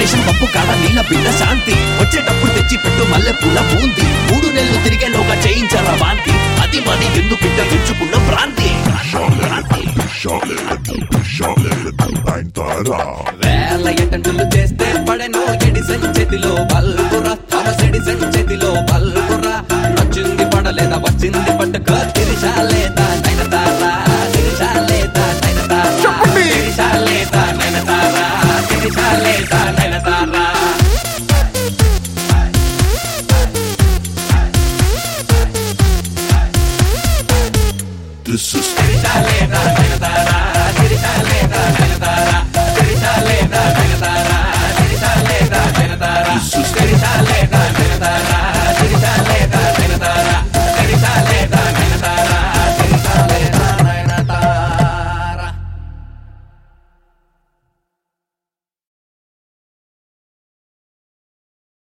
station పంపు కాడ నీళ్ళ బిడ్డ శాంతి వచ్చేటప్పుడు తెచ్చి పెట్టు మల్లె పూల పూంది మూడు నెలలు తిరిగేలోగా చేయించారా వాంతి అది మరి ఎందుకు బిడ్డ తెచ్చుకున్న భ్రాంతి భ్రాంతి వేల ఎటెంటులు చేస్తే పడెను ఎడిసన్ చేతిలో బల్బురా థామస్ ఎడిసన్ చేతిలో బల్బురా నచ్చింది పడలేదా వచ్చింది పట్టుక తిరిషా లేదా నైనతారా తిరిషా లేదా నైనతారా తిరిషా లేదా నైనతారా తిరిషా లేదా నైనతారా This is తిరిషా లేదా నైనతారా తిరిషా లేదా నైనతారా తిరిషా లేదా